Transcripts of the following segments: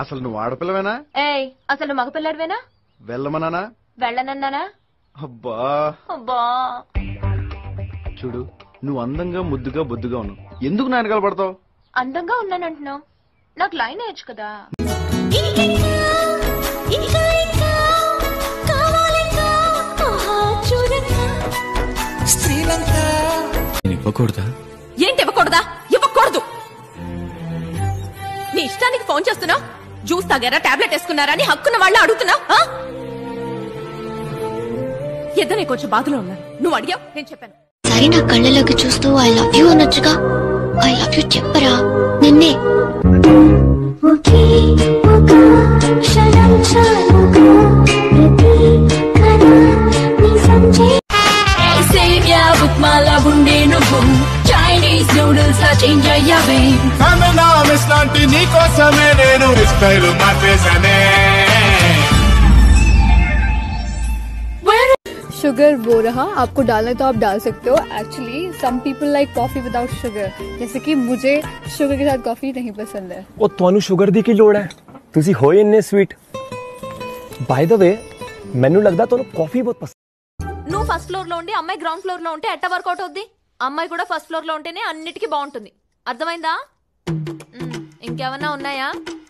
అసలు నువ్వు ఆడపిల్లవేనా ఏయ్ అసలు మగపిల్లడివేనా వెళ్ళమనానా వెళ్ళనన్నానా అబ్బా అబ్బా చూడు నువ్వు అందంగా ముద్దుగా బొద్దుగా ఉన్నావు ఎందుకు నా వెనకాల పడతావు అందంగా ఉన్నానంటున్నావు నాకు లైన్ వేయచ్చు కదా ఇవ్వకూడదా ఏంటి ఇవ్వకూడదా ఇవ్వకూడదు నీ ఇష్టానికి ఫోన్ చేస్తున్నా జ్యూస్ తాగారా టాబ్లెట్ వేసుకున్నారా అని హక్కున్న వాళ్ళు అడుగుతున్నా ఇద్దరే కొంచెం బాధలో ఉన్నారు నువ్వు అడిగావు నేను చెప్పాను సరే నా కళ్ళలోకి చూస్తూ ఐ లవ్ యూ అనొచ్చుగా ఐ లవ్ యూ చెప్పరా నిన్నే ఒకే ఒక క్షణం చాలుగా ప్రతి కణ నీ సంజే సేవ్యా ఉప్మాలా ఉండే నువ్వు చైనీస్ నూడిల్స్ లా చేంజ్ అయ్యావే మిస్ లాంటి నీ కోసమే నేను స్టైల్ మార్చేసానే शुगर वो रहा आपको डालना है तो आप डाल सकते हो actually some people like coffee without sugar जैसे कि मुझे शुगर के साथ कॉफी नहीं पसंद है ਉਹ ਤੁਹਾਨੂੰ ਸ਼ੂਗਰ ਦੀ ਕੀ ਲੋੜ ਹੈ ਤੁਸੀਂ ਹੋਏ ਇੰਨੇ ਸਵੀਟ ਬਾਈ ద ਵੇ ਮੈਨੂੰ ਲੱਗਦਾ ਤੁਹਾਨੂੰ ਕਾਫੀ ਬਹੁਤ ਪਸੰਦ నువ్వు ఫస్ట్ ఫ్లోర్ లో ఉండి అమ్మాయి గ్రౌండ్ ఫ్లోర్ లో ఉంటే ఎట్ట వర్కౌట్ అవుద్ది అమ్మాయి కూడా ఫస్ట్ ఫ్లోర్ లో ఉంటేనే అన్నిటికీ బాగుంటుంది అర్థమైందా మ్, ఇంకేమన్నా ఉన్నాయా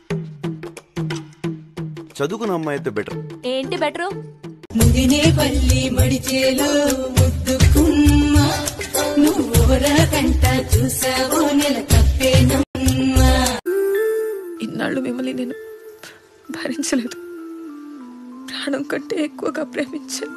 చదువుకున్న అమ్మాయి అయితే బెటర్ ఏంటి బెటరు ముదినే పల్లి మడిచేలో ముద్దుకుమ్మ నువ్వెవరా కంట చూసావో నెల తప్పేనమ్మా ఇన్నాళ్ళు మిమ్మల్ని నేను భరించలేదు ప్రాణం కంటే ఎక్కువగా ప్రేమించాను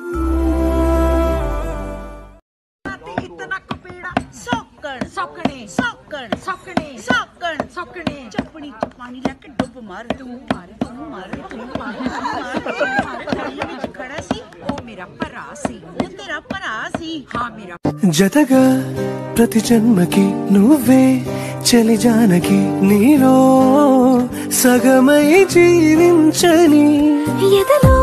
ਸੌਕਣ ਸੌਕਣੇ ਸੌਕਣ ਸੌਕਣੇ ਸੌਕਣ ਸੌਕਣੇ ਚੱਪਣੀ ਚ ਪਾਣੀ ਲੈ ਕੇ ਡੁੱਬ ਮਾਰ ਤੂੰ ਮਾਰ ਤੂੰ ਮਾਰ ਤੂੰ ਮਾਰ ਤੂੰ ਮਾਰ ਤੂੰ ਮਾਰ ਥੱਲੇ ਵਿੱਚ ਖੜਾ ਸੀ ਉਹ ਮੇਰਾ ਭਰਾ ਸੀ ਉਹ ਤੇਰਾ ਭਰਾ ਸੀ ਹਾਂ ਮੇਰਾ జతగా ప్రతి జన్మకి నువ్వే చెలి జానకి నీలో సగమై జీవించని ఎదలో